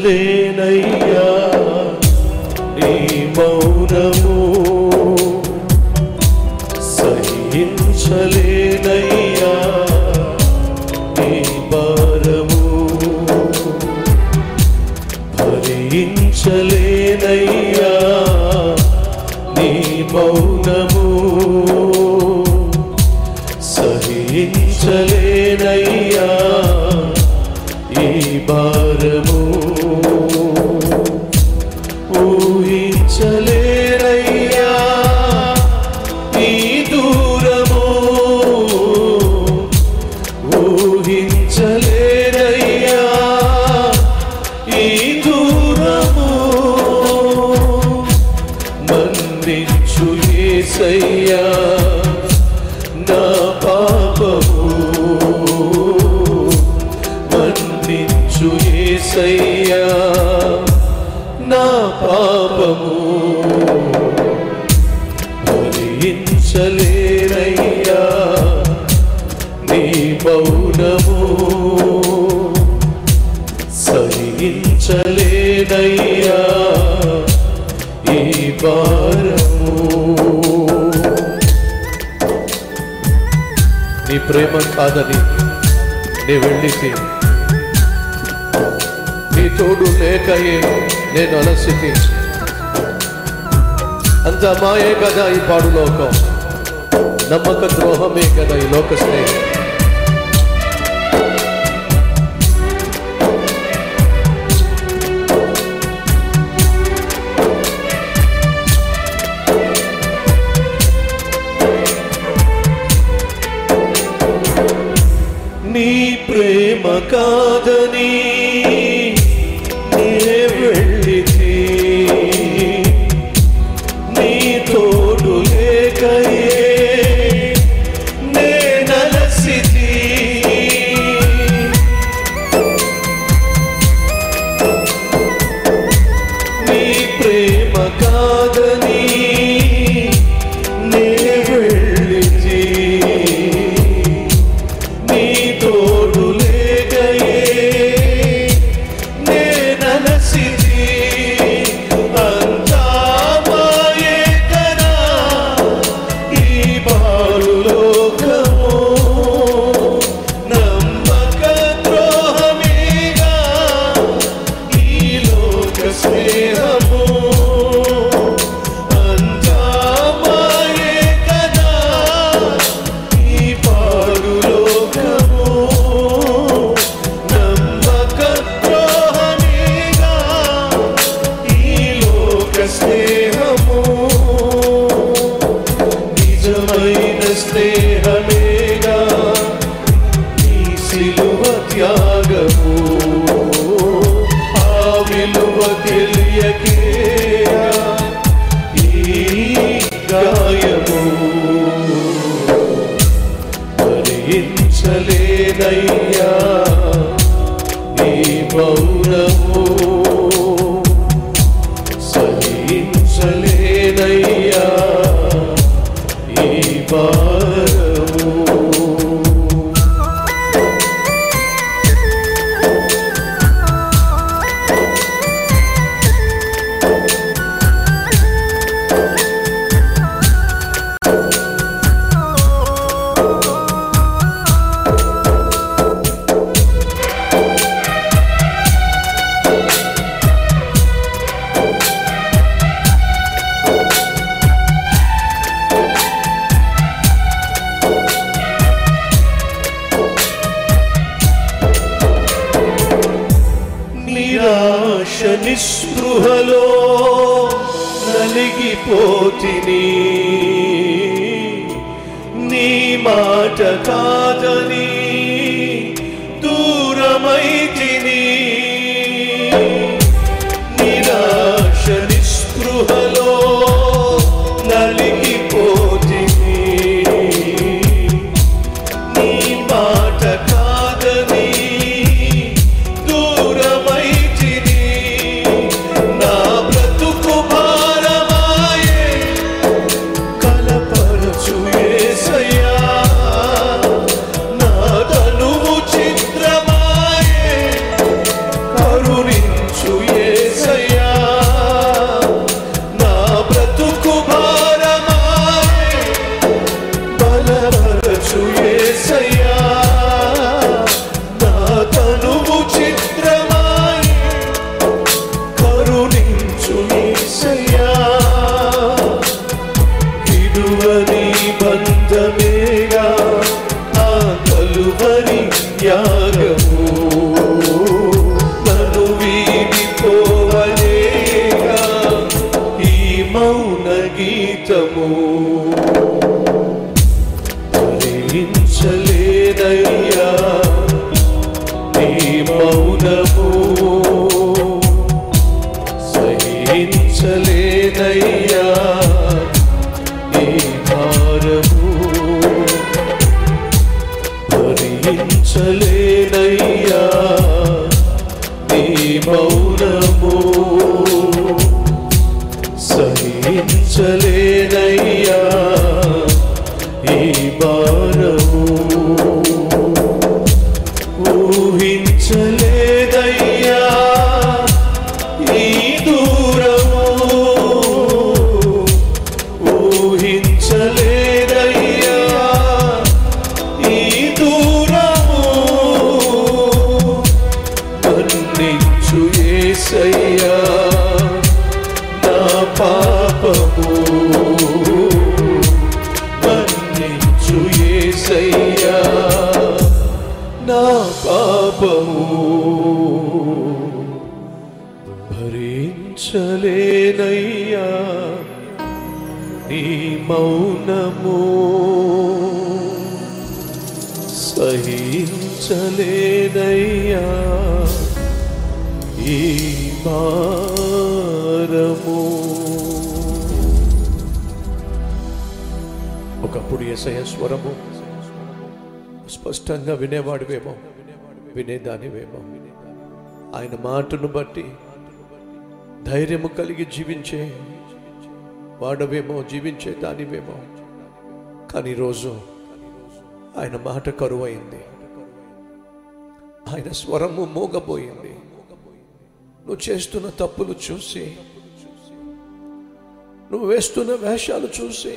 భరించలేనయ్యా నీ మౌనము సహించలేనయ్యా నీ భారము భరించలేనయ్యా నీ మౌనము సహించలేనయ్యా ఈ భారము ఊహించలేనయ్యా ఈ దూరము ఊహించలేనయ్యా ఈ దూరము మన్నించు యేసయ్యా నా పాపము మన్నించు యేసయ్యా నా పాపము భరించలేనయ్యా నీ మౌనము సహించలేనయ్యా ఈ భారము నీ ప్రేమ కాదని నీ వెళ్ళితే నీ తోడు లేకయే నేను అలసితి అంత మాయే కదా ఈ పాడు లోకం నమ్మక ద్రోహమే కదా ఈ లోక స్నేహం నీ ప్రేమ కాదని నే వెళ్ళితే నీ తోడు లేకయే నే నలసితి నీ ప్రేమ కాదని నే వెళ్ళితే నీ తోడు లేకయే నేనలసితి అంతా మాయే కదా ఈ బాలు లోకము నమ్మక ద్రోహమేగా ఈ లోక స్నేహము అంతా మాయే కదా ఈ పాడు లోకము నమ్మక ద్రోహమేగా ఈ లోక స్నేహము నిజమైన స్నేహమేగా ఈ సిలువ త్యాగము ఆ విలువ తెలియకే ఈ గాయము భరించలేనయ్యా ఈ మౌనము సహించలేనయ్యా ఈ భారము నిరాశ నిస్పృహలో నలిగిపోతిని నీ మాట కాదని దూరమైతిని నిరాశ నిస్పృహలో నలిగిపోతిని నీ మాట కాదని దూరమైతిని నా బ్రతుకు భారమాయే కలపరచు యేసయ్యా నా మౌన గీతము భరించలేనయ్యా నీ మౌనము సహించలేనయ్యా నీ భారము భరించలేనయ్యా నీ మౌనము సహించలేనయ్యా ఈ భారము ఊహించలేదయ్యా ఈ దూరము ఊహించలేదయ్యా ఈ దూరము మన్నించు యేసయ్యా నా పాపము మన్నించు యేసయ్యా నా పాపము భరించలేనయ్యా నీ మౌనము సహించలేనయ్యా ఈ భారము ఒకప్పుడు ఎసయ స్వరము స్పష్టంగా వినేవాడివేమో వినేదానివేమో ఆయన మాటను బట్టి ధైర్యము కలిగి జీవించే వాడవేమో జీవించే దానివేమో కానీ ఈరోజు ఆయన మాట కరువైంది ఆయన స్వరము మోగబోయింది నువ్వు చేస్తున్న తప్పులు చూసి నువ్వు వేస్తున్న వేషాలు చూసి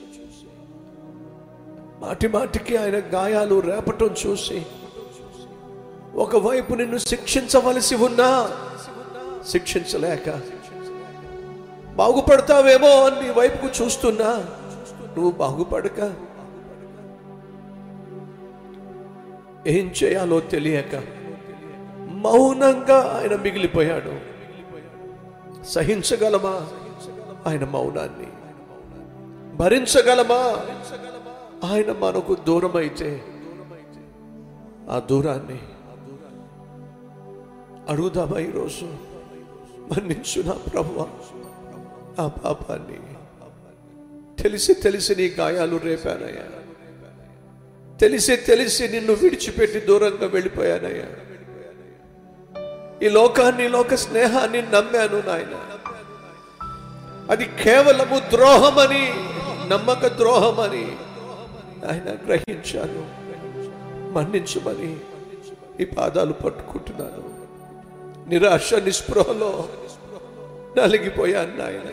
మాటి మాటికి ఆయన గాయాలు రేపటం చూసి ఒకవైపు నిన్ను శిక్షించవలసి ఉన్నా శిక్షించలేక బాగుపడతావేమో అని నీ వైపుకు చూస్తున్నా నువ్వు బాగుపడక ఏం చేయాలో తెలియక మౌనంగా ఆయన మిగిలిపోయాడు సహించగలమా ఆయన మౌనాన్ని భరించగలమా ఆయన మనకు దూరమైతే ఆ దూరాన్ని అడుగుదామా ఈరోజు మన్నించు నా ప్రభు ఆ పాపాన్ని తెలిసి తెలిసి నీ గాయాలు రేపానయ్యా తెలిసి తెలిసి నిన్ను విడిచిపెట్టి దూరంగా వెళ్ళిపోయానయ్యా ఈ లోకాన్ని ఈ లోక స్నేహాన్ని నమ్మాను నాయన అది కేవలము ద్రోహమని నమ్మక ద్రోహమని ఆయన గ్రహించాను మన్నించమని ఈ పాదాలు పట్టుకుంటున్నాను నిరాశ నిస్పృహలో నలిగిపోయాను నాయన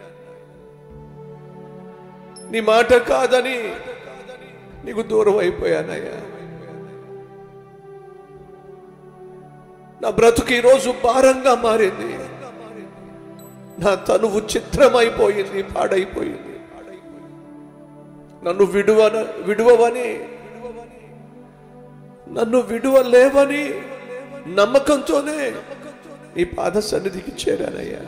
నీ మాట కాదని నీకు దూరం అయిపోయానయ్యా నా బ్రతుకు ఈరోజు భారంగా మారింది నా తనువు చిత్రమైపోయింది పాడైపోయింది నన్ను విడువన విడువవని నన్ను విడువలేవని నమ్మకంతోనే నీ పాద సన్నిధికి చేరానయ్యా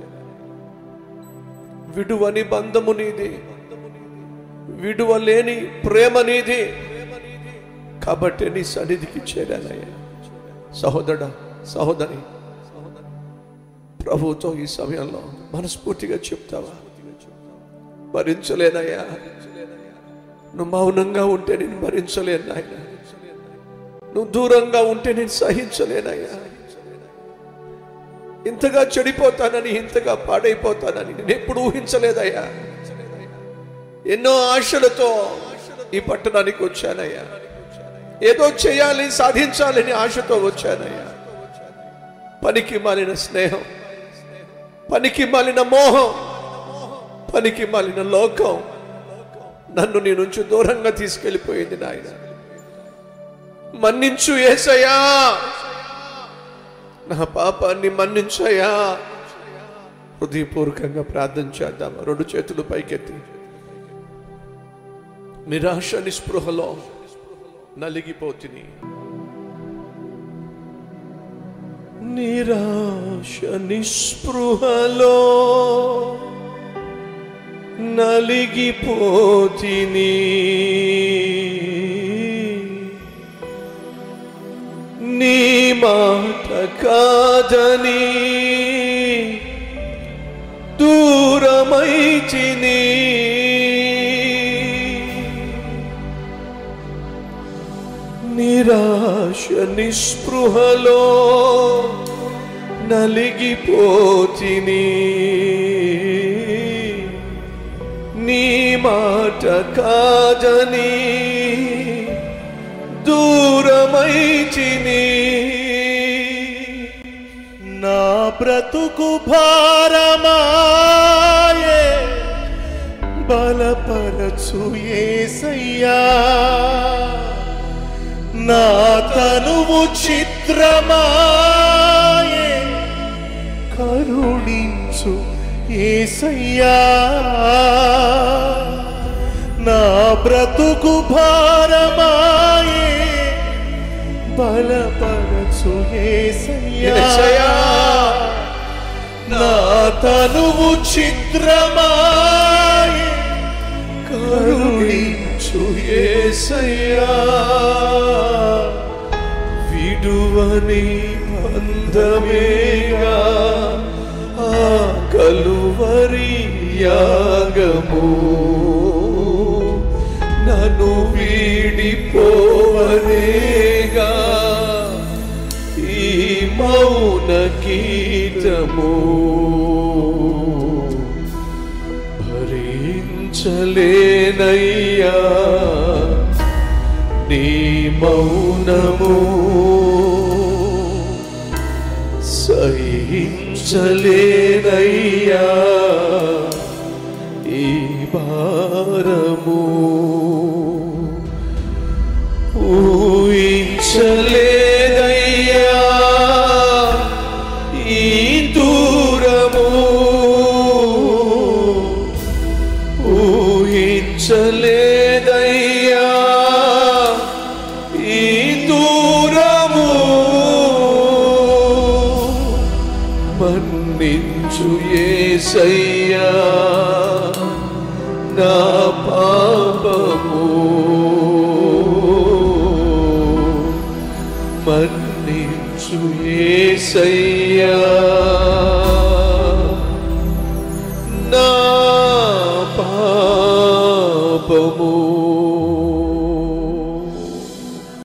విడువని బంధము నీది విడువలేని ప్రేమ నీది కాబట్టి నీ సన్నిధికి చేరానయ్యా సహోదరుడా సహోదరి ప్రభుతో ఈ సమయంలో మనస్ఫూర్తిగా చెప్తావా భరించలేనయ్యా నువ్వు మౌనంగా ఉంటే నేను భరించలేను నాయన నువ్వు దూరంగా ఉంటే నేను సహించలేనయ్యా ఇంతగా చెడిపోతానని ఇంతగా పాడైపోతానని నేను ఎప్పుడు ఊహించలేదయ్యా ఎన్నో ఆశలతో ఈ పట్టణానికి వచ్చానయ్యా ఏదో చేయాలి సాధించాలని ఆశతో వచ్చానయ్యా పనికి మాలిన స్నేహం పనికి మాలిన మోహం పనికి మాలిన లోకం నన్ను నీ నుంచి దూరంగా తీసుకెళ్ళిపోయింది నాయన మన్నించు ఏసయ్యా నా పాపాన్ని మన్నించయ్యా హృదయపూర్వకంగా ప్రార్థన చేద్దాం రెండు చేతులు పైకెత్తి నిరాశ నిస్పృహలో నలిగిపోతుంది నిరాశ నిస్పృహలో నలిగిపోతిని నీ మాట కాదని దూరమైచిని నిరాశ నిస్పృహలో నలిగిపోతిని నీ మాట కాదని దూరమైచిని నా బ్రతుకు భారమాయే బలపరచు ఏసయ్యా నా తనువు చిత్రమాయే కరుణించు ఏసయ్యా నా బ్రతుకు భారమాయే బలపరచు ఏసయ్యా యేసయ్యా. నా తనువు చిత్రమాయే కరుణించు యేసయ్యా విడువని బంధమేగా ఆ కలువరి యాగము నన్ను వీడిపోవనేగా ఈ మౌన గీతము భరించలేనయ్యా నీ మౌనము సహించలేనయ్యా ఈ భారము ఊహించలేదయ్యా ఈ దూరము ఊహించలేదయ్యా ఈ దూరము మన్నించు ఏసయ్యా నా పాపము మన్నించు ఏసయ్యా నా పాపము